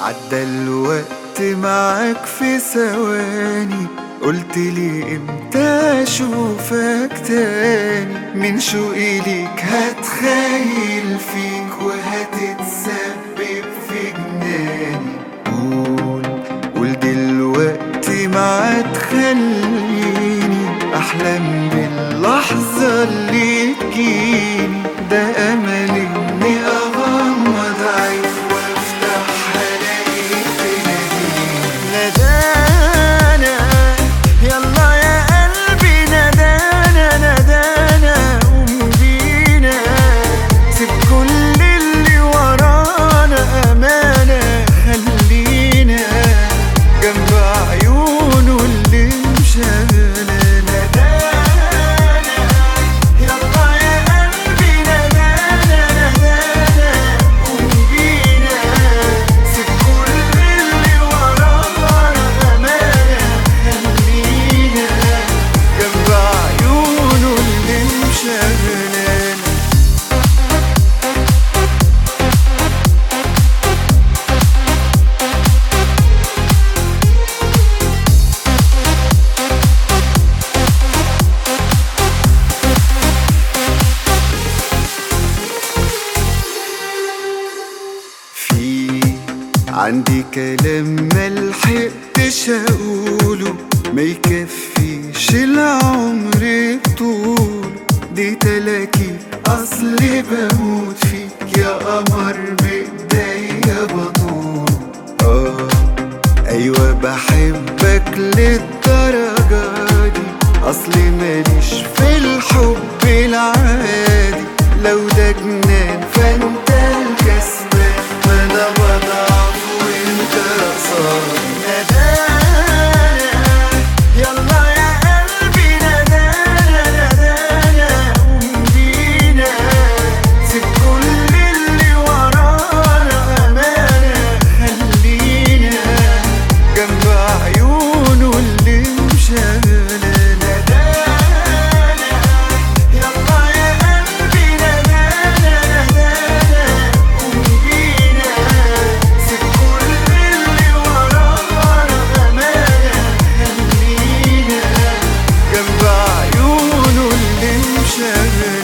عدى الوقت معاك في ثواني قلت لي امتى اشوفك تاني من شوقي ليك هتخيل فيك وهتتسبب في جناني قول قول دلوقتي ما تخليني احلم باللحظة اللي تجيني ده املي اني اغمض عيني وافتح الاقيك تناديني نادانا يلا يا قلبي نادانا نادانا قوم بينا سيب كل اللي ورانا امانه خلينا جنب عيونه اللي مشغلة نادانا يلا يا قلبي نادانا نادانا قوم بينا سيب كل اللي ورانا امانه خلينا جنب عيونه اللي مشغلانا في عندي كلام ملحقتش اقوله ما يكفيش العمر بطول دي تلاكي اصلي بموت فيك يا قمر بايديا بطول اه ايوه بحبك للدرجة دي اصلي ماليش في الحب العادي لو ده جنان فانت الكسبان فانا بضعف وانت صار نادانا يلا يا قلبي نادانا نادانا قوم بينا سيب كل اللي ورانا امانه خلينا جنب عيونه اللي مشغلة نادانا يلا يا قلبي نادانا نادانا قوم بينا سيب كل اللي ورانا امانه خلينا جنب عيونه اللي مشغلة